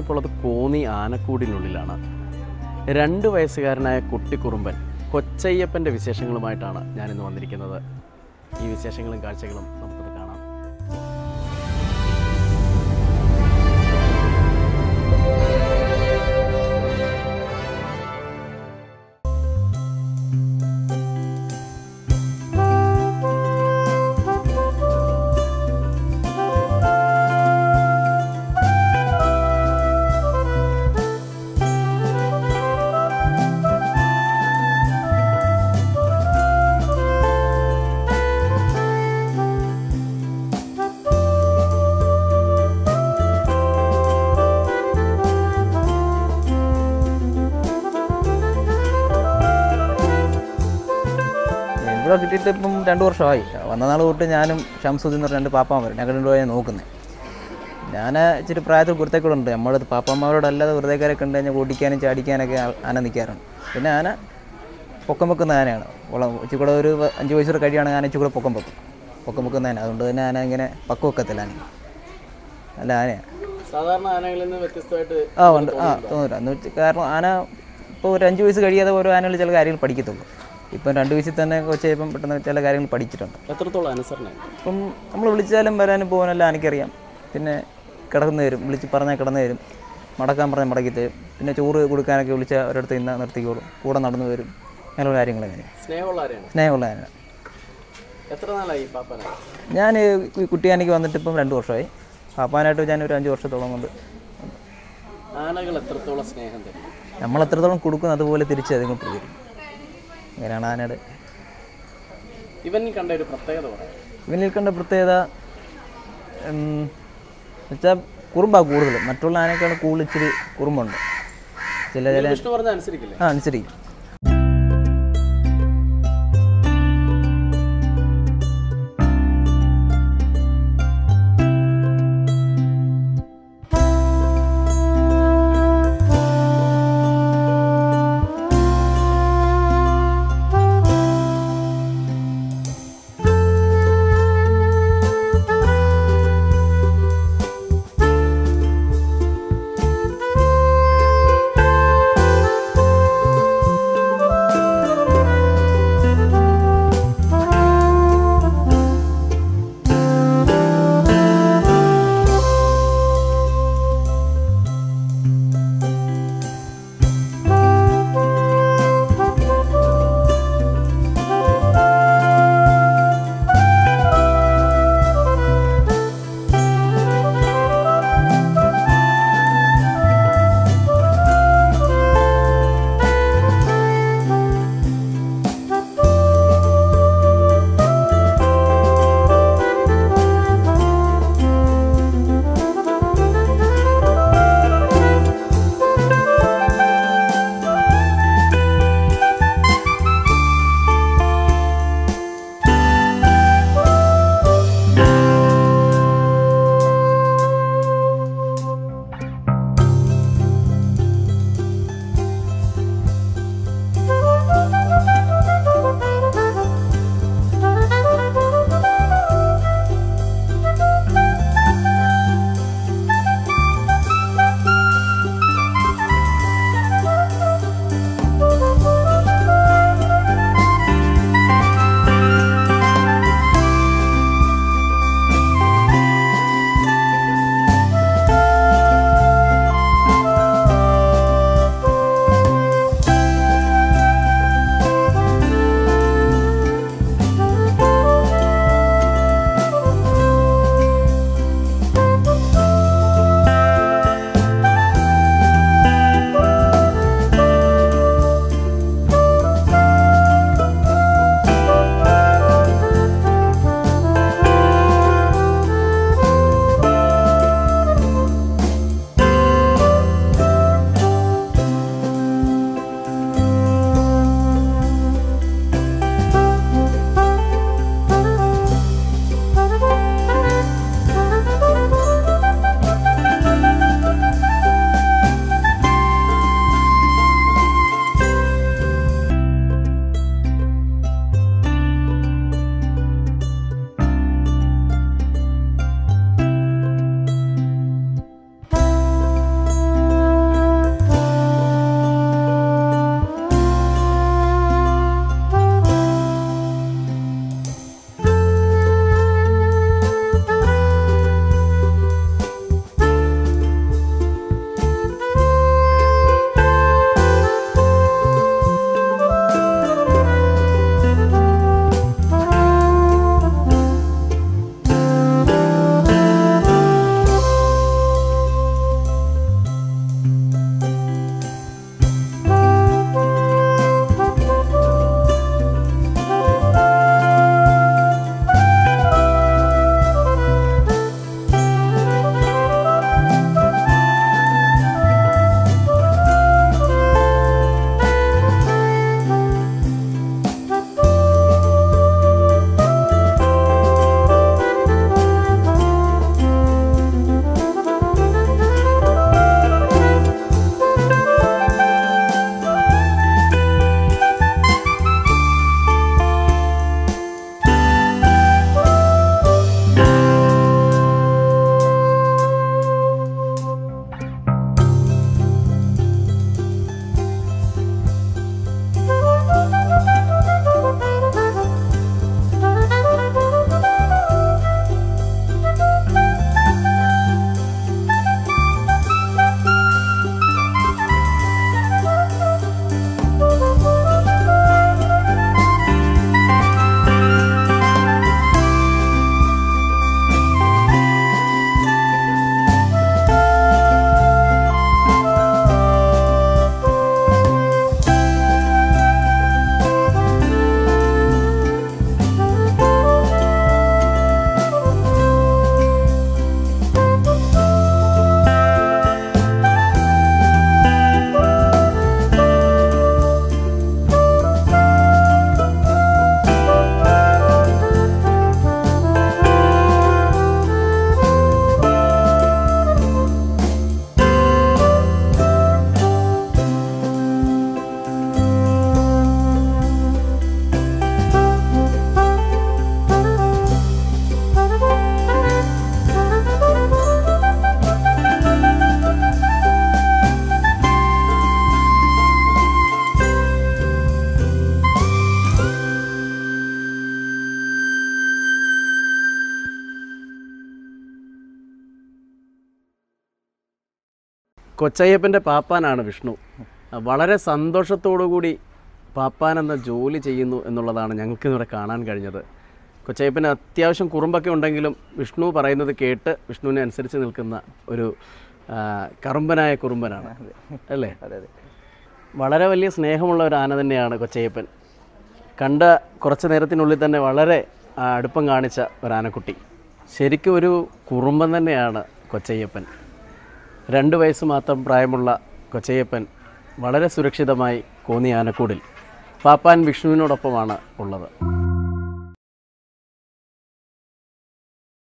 ഞാനിപ്പോൾ ഉള്ളത് കോന്നി ആനക്കൂടിനുള്ളിലാണ് രണ്ട് വയസ്സുകാരനായ കുട്ടിക്കുറുമ്പൻ കൊച്ചയ്യപ്പൻ്റെ വിശേഷങ്ങളുമായിട്ടാണ് ഞാനിന്ന് വന്നിരിക്കുന്നത് ഈ വിശേഷങ്ങളും കാഴ്ചകളും നമുക്കൊന്ന് കാണാം ഇവിടെ കിട്ടിയിട്ട് ഇപ്പം രണ്ട് വർഷമായി വന്ന നാൾ തൊട്ട് ഞാനും ഷംസുദ്ദീൻ എന്ന് പറഞ്ഞ രണ്ട് പാപ്പാമാരും ഞങ്ങൾ രണ്ടുപേരെ നോക്കുന്നത് ഞാൻ ഇച്ചിരി പ്രായത്തിൽ കുരുത്തേക്കൂടെ ഉണ്ട് നമ്മളത് പാപ്പാമാരോടല്ലാതെ വെറുതെക്കാരെ കണ്ടു കഴിഞ്ഞാൽ ഓടിക്കാനും ചാടിക്കാനൊക്കെ ആ- ആന നിൽക്കാറുണ്ട് പിന്നെ ആന പൊക്കം വെക്കുന്ന ആനയാണ് ഉള്ള ഇച്ചിരി കൂടെ ഒരു വ- അഞ്ച് വയസ്സൂടെ കഴിയുകയാണെങ്കിൽ ആന ഇച്ചിരി കൂടെ പൊക്കം വെക്കും പൊക്കം വെക്കുന്ന ആന അതുകൊണ്ട് തന്നെ ആന ഇങ്ങനെ പക്കം വെക്കത്തില്ല ആന നല്ല ആനയാണ് സാധാരണ ആനകളിൽ നിന്ന് വ്യത്യസ്തമായിട്ട് ആ ഉണ്ട് ആ തോന്നില്ല എന്ന് വെച്ചാൽ കാരണം ആന ഇപ്പോൾ ഒരു അഞ്ച് വയസ്സ് കഴിയാതെ ഓരോ ആനകൾ ചില കാര്യങ്ങൾ പഠിക്കത്തുള്ളൂ ഇപ്പം രണ്ട് വയസ്സിൽ തന്നെ കൊച്ചായപ്പം പെട്ടെന്ന് ചില കാര്യങ്ങൾ പഠിച്ചിട്ടുണ്ട് എത്രത്തോളം അനുസരണയുണ്ട് ഇപ്പം നമ്മൾ വിളിച്ചാലും വരാനും പോകാനെല്ലാം എനിക്കറിയാം പിന്നെ കിടന്നു തരും വിളിച്ച് പറഞ്ഞാൽ കിടന്നു തരും മടക്കാൻ പറഞ്ഞാൽ മടക്കി തരും പിന്നെ ചോറ് കൊടുക്കാനൊക്കെ വിളിച്ചാൽ ഒരിടത്ത് ഇന്ന് നിർത്തിക്കോളും കൂടെ നടന്നു വരും അങ്ങനെയുള്ള കാര്യങ്ങൾ അങ്ങനെ സ്നേഹമുള്ള ആരെയാണ് സ്നേഹമുള്ള ആന എത്ര നാളായി ഈ പാപ്പന ഞാൻ ഈ കുട്ടിയാനിക്ക് വന്നിട്ട് ഇപ്പം രണ്ട് വർഷമായി പാപ്പാനായിട്ട് ഞാൻ ഒരു അഞ്ച് വർഷത്തോളം കൊണ്ട് ആനകൾ എത്രത്തോളം സ്നേഹം തരും നമ്മൾ എത്രത്തോളം കൊടുക്കും അതുപോലെ തിരിച്ച് അതുങ്ങൾ പ്രതികരിക്കും അങ്ങനെയാണ് ആനയുടെ ഇവനിൽ കണ്ട ഒരു പ്രത്യേകത പറയാം ഇവനിൽ കണ്ട പ്രത്യേകത വെച്ചാൽ കുറുമ്പാ കൂടുതൽ മറ്റുള്ള ആനക്കാണ് കൂടുതൽ ഇച്ചിരി കുറുമ്പുണ്ട് ചില ചില വിഷ്ണു പറഞ്ഞ അനുസരിക്കില്ലേ ആ അനുസരിക്കും കൊച്ചയ്യപ്പൻ്റെ പാപ്പാനാണ് വിഷ്ണു വളരെ സന്തോഷത്തോടു കൂടി പാപ്പാൻ എന്ന ജോലി ചെയ്യുന്നു എന്നുള്ളതാണ് ഞങ്ങൾക്ക് ഇവിടെ കാണാൻ കഴിഞ്ഞത് കൊച്ചയ്യപ്പന് അത്യാവശ്യം കുറുമ്പൊക്കെ ഉണ്ടെങ്കിലും വിഷ്ണു പറയുന്നത് കേട്ട് വിഷ്ണുവിനെ അനുസരിച്ച് നിൽക്കുന്ന ഒരു ആ, കറുമ്പനായ കുറുമ്പനാണ് അല്ലേ അതെ അതെ വളരെ വലിയ സ്നേഹമുള്ള ഒരു ആന തന്നെയാണ് കൊച്ചയ്യപ്പൻ കണ്ട കുറച്ച് നേരത്തിനുള്ളിൽ തന്നെ വളരെ ആ, അടുപ്പം കാണിച്ച ഒരു ആനക്കുട്ടി ശരിക്കും ഒരു കുറുമ്പൻ തന്നെയാണ് കൊച്ചയ്യപ്പൻ രണ്ട് വയസ്സ് മാത്രം പ്രായമുള്ള കൊച്ചയ്യപ്പൻ വളരെ സുരക്ഷിതമായി കോന്നി ആനക്കൂടിൽ പാപ്പാൻ വിഷ്ണുവിനോടൊപ്പമാണ് ഉള്ളത്